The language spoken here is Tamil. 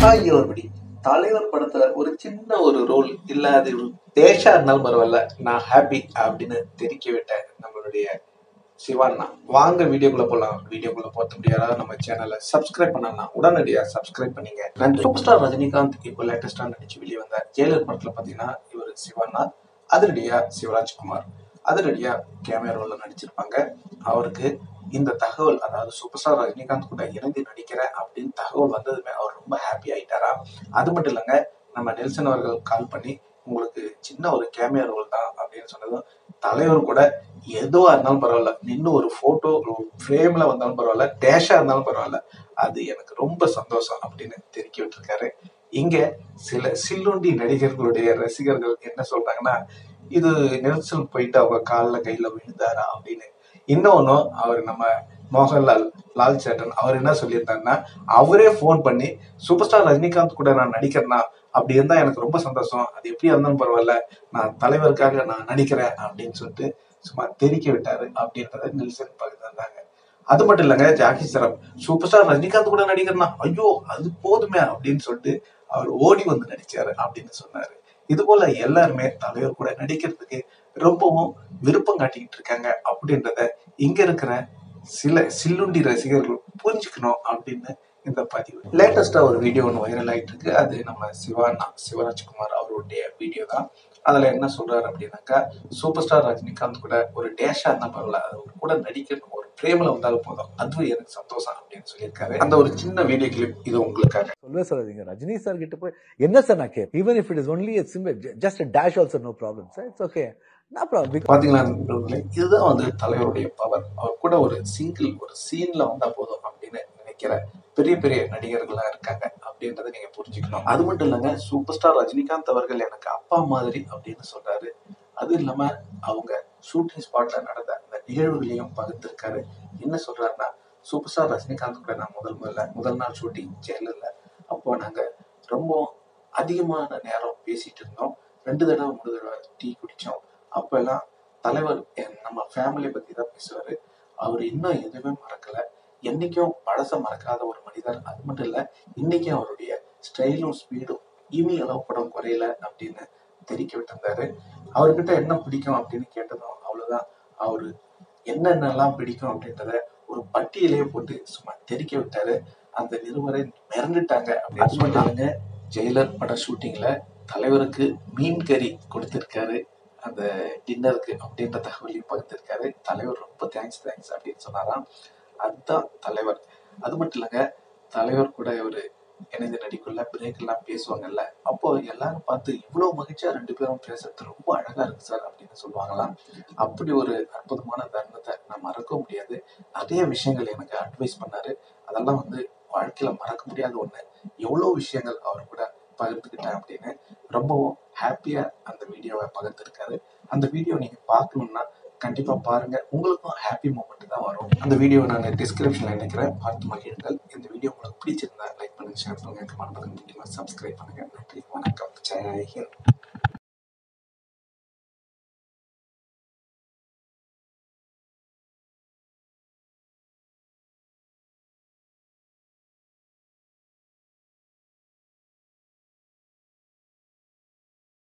தாயோர்படி தலைவர் படத்துல ஒரு சின்ன ஒரு ரோல் இல்லாத ஒரு தேஷா இருந்தாலும் பரவாயில்ல நான் ஹாப்பி அப்படின்னு தெரிவிக்க விட்ட நம்மளுடைய சிவாண்ணா வாங்க வீடியோக்குள்ள போலாம் வீடியோக்குள்ள போத்த முடியாதா நம்ம சேனலை சப்ஸ்கிரைப் பண்ணலாம் உடனடியா சப்ஸ்கிரைப் பண்ணீங்க நன்றி சூப்பர் ஸ்டார் ரஜினிகாந்த் இப்போ லேட்டஸ்டா நடிச்சு வெளியே வந்த ஜெயலர் படத்துல பாத்தீங்கன்னா இவர் சிவாண்ணா அதிரடியா சிவராஜ்குமார் அதிரடியா கேமரா ரோல்ல நடிச்சிருப்பாங்க அவருக்கு இந்த தகவல் அதாவது சூப்பர் ஸ்டார் ரஜினிகாந்த் கூட இணைந்து நடிக்கிறேன் அப்படின்னு தகவல் வந்ததுமே அவர் ரொம்ப ஹாப்பி ஆயிட்டாரா அது மட்டும் இல்லைங்க நம்ம நெல்சன் அவர்கள் கால் பண்ணி உங்களுக்கு சின்ன ஒரு கேமியா ரோல் தான் அப்படின்னு சொன்னதும் தலைவர் கூட எதுவா இருந்தாலும் பரவாயில்ல நின்று ஒரு போட்டோ ஃப்ரேம்ல வந்தாலும் பரவாயில்ல டேஷா இருந்தாலும் பரவாயில்ல அது எனக்கு ரொம்ப சந்தோஷம் அப்படின்னு தெரிவிக்க விட்டுருக்காரு இங்க சில சில்லுண்டி நடிகர்களுடைய ரசிகர்கள் என்ன சொல்றாங்கன்னா இது நெல்சன் போயிட்டு அவங்க காலில் கையில விழுந்தாரா அப்படின்னு இன்னொன்னும் அவர் நம்ம மோகன்லால் லால் சேட்டன் அவர் என்ன சொல்லியிருந்தாருன்னா அவரே ஃபோன் பண்ணி சூப்பர் ஸ்டார் ரஜினிகாந்த் கூட நான் நடிக்கிறேன்னா அப்படி இருந்தா எனக்கு ரொம்ப சந்தோஷம் அது எப்படி இருந்தாலும் பரவாயில்ல நான் தலைவருக்காக நான் நடிக்கிறேன் அப்படின்னு சொல்லிட்டு சும்மா தெரிக்க விட்டாரு அப்படின்றத நெல்சன் பகிர்ந்தாங்க அது மட்டும் இல்லைங்க ஜாக்கி சரம் சூப்பர் ஸ்டார் ரஜினிகாந்த் கூட நடிக்கிறேன்னா ஐயோ அது போதுமே அப்படின்னு சொல்லிட்டு அவர் ஓடி வந்து நடிச்சாரு அப்படின்னு சொன்னாரு இது போல எல்லாருமே தலைவர் கூட நடிக்கிறதுக்கு ரொம்பவும் விருப்பம் காட்டிக்கிட்டு இருக்காங்க அப்படின்றத இங்க இருக்கிற சில சில்லுண்டி ரசிகர்கள் புரிஞ்சுக்கணும் அப்படின்னு இந்த பதிவு லேட்டஸ்டா ஒரு வீடியோ ஒன்று வைரல் ஆயிட்டு இருக்கு அது நம்ம சிவானா சிவராஜ்குமார் அவருடைய வீடியோ தான் அதுல என்ன சொல்றாரு அப்படின்னாக்கா சூப்பர் ஸ்டார் ரஜினிகாந்த் கூட ஒரு டேஷா இருந்தா பரவாயில்ல அது ஒரு கூட நடிக்கணும் ஒரு பிரேமில் வந்தாலும் போதும் அதுவும் எனக்கு சந்தோஷம் அப்படின்னு சொல்லியிருக்காரு அந்த ஒரு சின்ன வீடியோ கிளிப் இது உங்களுக்காக சொல்லவே சொல்லாதீங்க ரஜினி சார் கிட்ட போய் என்ன சார் நான் கேட்பேன் even if it is only just dash also no problem sir it's okay no problem பாத்தீங்களா நண்பர்களே இதுதான் வந்து தலைவருடைய பவர் அவர் கூட ஒரு சிங்கிள் ஒரு சீன்ல வந்தா போதும் அப்படின்னு நினைக்கிற பெரிய பெரிய நடிகர்களா இருக்காங்க அப்படின்றத நீங்க புரிஞ்சுக்கணும் அது மட்டும் இல்லைங்க சூப்பர் ஸ்டார் ரஜினிகாந்த் அவர்கள் எனக்கு அப்பா மாதிரி அப்படின்னு சொல்றாரு அது இல்லாம அவங்க ஷூட்டிங் ஸ்பாட்ல நடந்த அந்த நிகழ்வுகளையும் பகிர்ந்திருக்காரு என்ன சொல்றாருன்னா சூப்பர் ஸ்டார் ரஜினிகாந்த் கூட நான் முதல் முதல்ல முதல் நாள் ஷூட்டிங் ஜெயலலில் அப்போ நாங்க ரொம்ப அதிகமான நேரம் பேசிட்டு இருந்தோம் ரெண்டு தடவை மூணு தடவை டீ குடிச்சோம் அப்ப எல்லாம் தலைவர் என் நம்ம ஃபேமிலியை பத்தி தான் பேசுவாரு அவர் இன்னும் எதுவுமே மறக்கல என்னைக்கும் பழச மறக்காத ஒரு மனிதர் அது மட்டும் இல்ல இன்னைக்கும் அவருடைய ஸ்டைலும் ஸ்பீடும் இமி அளவு படம் குறையல அப்படின்னு தெரிவிக்க விட்டிருந்தாரு அவர்கிட்ட என்ன பிடிக்கும் அப்படின்னு கேட்டதும் அவ்வளவுதான் அவரு என்னென்னலாம் பிடிக்கும் அப்படின்றத ஒரு பட்டியலே போட்டு சும்மா தெரிக்க விட்டாரு அந்த நிருபரை மிரண்டுட்டாங்க அப்படின்னு சொன்னாங்க ஜெயிலர் பட ஷூட்டிங்ல தலைவருக்கு மீன் கறி கொடுத்திருக்காரு அந்த டின்னருக்கு அப்படின்ற தகவலையும் பகிர்ந்திருக்காரு தலைவர் ரொம்ப தேங்க்ஸ் தேங்க்ஸ் அப்படின்னு சொன்னாராம் அதுதான் தலைவர் அது மட்டும் இல்லைங்க தலைவர் கூட இவரு இணைந்து நடிக்குள்ள பிரேக் எல்லாம் பேசுவாங்கல்ல அப்போ எல்லாரும் பார்த்து இவ்வளவு மகிழ்ச்சியா ரெண்டு பேரும் பேசுறது ரொம்ப அழகா இருக்கு சார் அப்படின்னு சொல்லுவாங்களாம் அப்படி ஒரு அற்புதமான தருணத்தை நான் மறக்க முடியாது நிறைய விஷயங்கள் எனக்கு அட்வைஸ் பண்ணாரு அதெல்லாம் வந்து வாழ்க்கையில மறக்க முடியாத ஒண்ணு எவ்வளவு விஷயங்கள் அவர் கூட பகிர்ந்துக்கிட்டேன் அப்படின்னு ரொம்பவும் ஹாப்பியா அந்த வீடியோவை பகிர்ந்துருக்காரு அந்த வீடியோ நீங்க பார்க்கணும்னா கண்டிப்பா பாருங்க உங்களுக்கும் ஹாப்பி மூமெண்ட் தான் வரும் அந்த வீடியோ நான் டிஸ்கிரிப்ஷன்ல நினைக்கிறேன் பார்த்து மகிழுங்கள் இந்த வீடியோ உங்களுக்கு பிடிச்சிருந்தா லைக் பண்ணுங்க ஷேர் பண்ணுங்க கமெண்ட் பண்ணுங்க முக்கியமா சப்ஸ்கிரைப் பண்ணுங்க நன்றி வணக்கம் ஜெய் ஹிந்த்